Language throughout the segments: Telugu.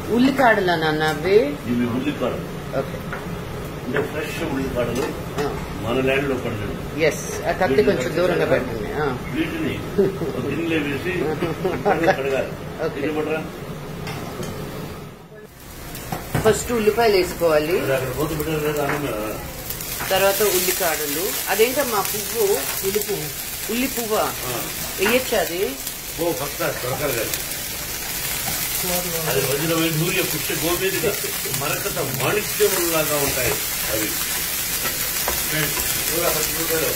ఉల్లికాడలా నాన్న అవి ఇవి ఉల్లికాడలు ఓకే అంటే ఫ్రెష్ ఉల్లికాడలు మన ల్యాండ్ లో పడలేదు ఎస్ ఆ కత్తి కొంచెం దూరంగా పెట్టండి ఆ. వీటిని ఒక గిన్నెలో వేసి శుభ్రంగా కడగాలి ఓకే. ఇది పడరా ఫస్ట్ ఉల్లిపాయలు వేసుకోవాలి అది అక్కడ పోతు పెట్టారు కదా అన్నం మీద. తర్వాత ఉల్లికాడలు అదేంటమ్మా పువ్వు ఉల్లి పువ్వు ఉల్లి పువ్వా ఆ. వేయచ్చా అది ఓ పక్క దొరకాలి కదా అది వజ్రమైన సూర్య పుష్ట గోమేదిగా మరకత మాణిక్యములాగా ఉంటాయి అవి కూర పచ్చి కూరలు.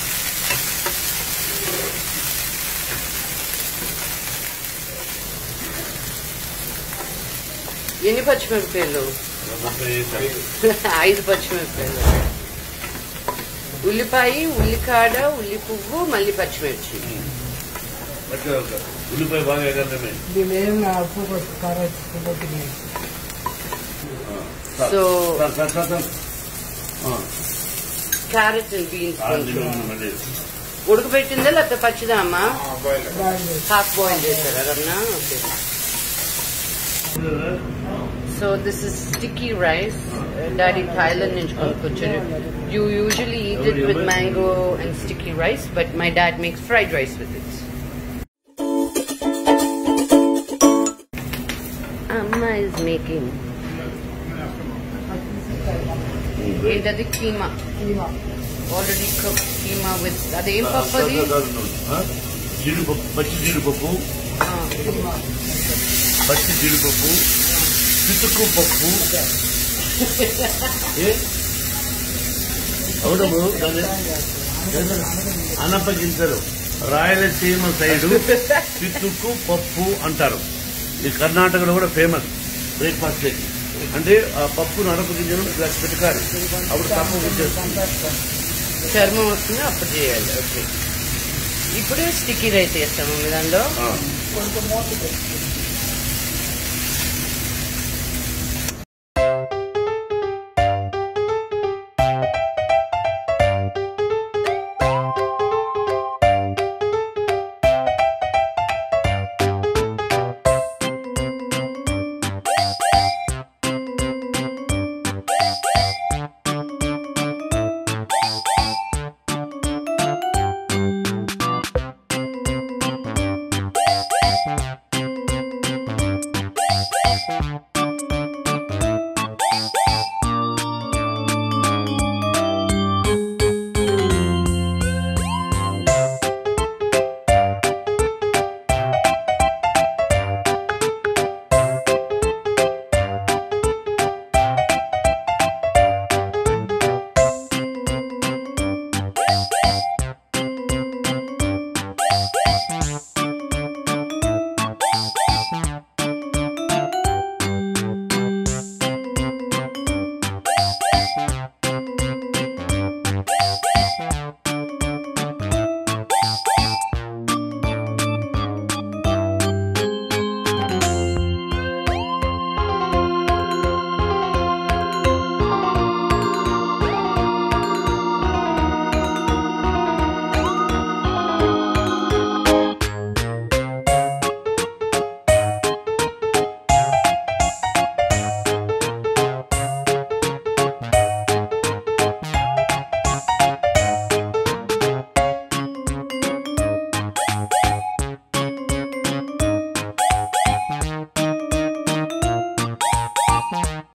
ఎన్ని పచ్చిమిరపకాయలు ముప్పై వేసాయి. ఐదు పచ్చిమిరపకాయలు ఉల్లిపాయ ఉల్లికాడ ఉల్లి పువ్వు మళ్ళీ పచ్చిమిర్చి పచ్చి ఒక ఉల్లిపాయ బాగా ఎగరడమే దీనిలో ఉప్పు పసుపు కారం వేసుకుంటే So- sir sir sir sir ఆ, క్యారెట్ అండ్ బీన్స్ ఆ, కొంచెం దీనిలో ఉంది మళ్ళీ. ఉడకబెట్టిందా లేకపోతే పచ్చిదా అమ్మా బాగా హాఫ్ బాయిల్ చేశారా Ramana okay so this is sticky rice daddy Thailand నుంచి కొనుక్కొచ్చారు you usually eat it with mango and sticky rice but my dad makes fried rice with it అమ్మ ఇస్ మేకింగ్ ఏంటది keema keema already cook keema with అదేం ఆ, పప్పు సార్, అది సార్, సార్, ఆ? జీడిపప్పు పచ్చి జీడిపప్పు ఆ, పచ్చి జీడిపప్పు పితుకు పప్పు ఏ అవునము దాన్ని అనపగించరు రాయలసీమ సైడు పితుకు పప్పు అంటారు ఈ కర్ణాటకలో కూడా ఫేమస్ బ్రేక్ఫాస్ట్ అంటే ఆ పప్పును అనపగించడం ఇలా పెట్టుకాలి అప్పుడు తప్పు వచ్చేస్తుంది చర్మం వస్తుంది అప్పుడు చేయాలి ఓకే ఇప్పుడు స్టిక్కీ రైస్ వేస్తాము మీ దానిలో ఆ. కొంచెం మూత పెట్టి